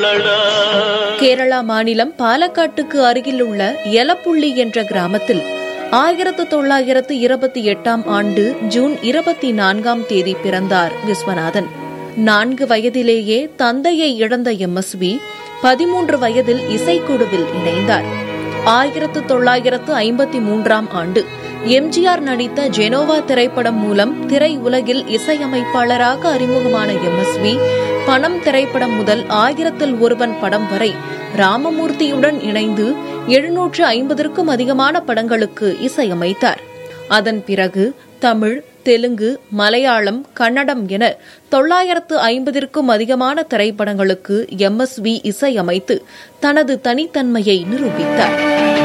சொல்லடா கேரளா மாநிலம் பாலக்காட்டுக்கு அருகில் உள்ள எலப்புள்ளி என்ற கிராமத்தில் ஆயிரத்து தொள்ளாயிரத்து இருபத்தி எட்டாம் ஆண்டு ஜூன் இருபத்தி நான்காம் தேதி பிறந்தார் விஸ்வநாதன் நான்கு வயதிலேயே தந்தையை இழந்த எம்எஸ்வி பதிமூன்று வயதில் இசைக்குழுவில் இணைந்தார் ஆயிரத்து தொள்ளாயிரத்து ஐம்பத்தி மூன்றாம் ஆண்டு எம்ஜிஆர் நடித்த ஜெனோவா திரைப்படம் மூலம் திரை உலகில் இசையமைப்பாளராக அறிமுகமான எம்எஸ்வி பணம் திரைப்படம் முதல் ஆயிரத்தில் ஒருவன் படம் வரை ராமமூர்த்தியுடன் இணைந்து எழுநூற்று ஐம்பதற்கும் அதிகமான படங்களுக்கு இசையமைத்தார் அதன் பிறகு தமிழ் தெலுங்கு மலையாளம் கன்னடம் என தொள்ளாயிரத்து ஐம்பதிற்கும் அதிகமான திரைப்படங்களுக்கு எம்எஸ்வி இசையமைத்து தனது தனித்தன்மையை நிரூபித்தார்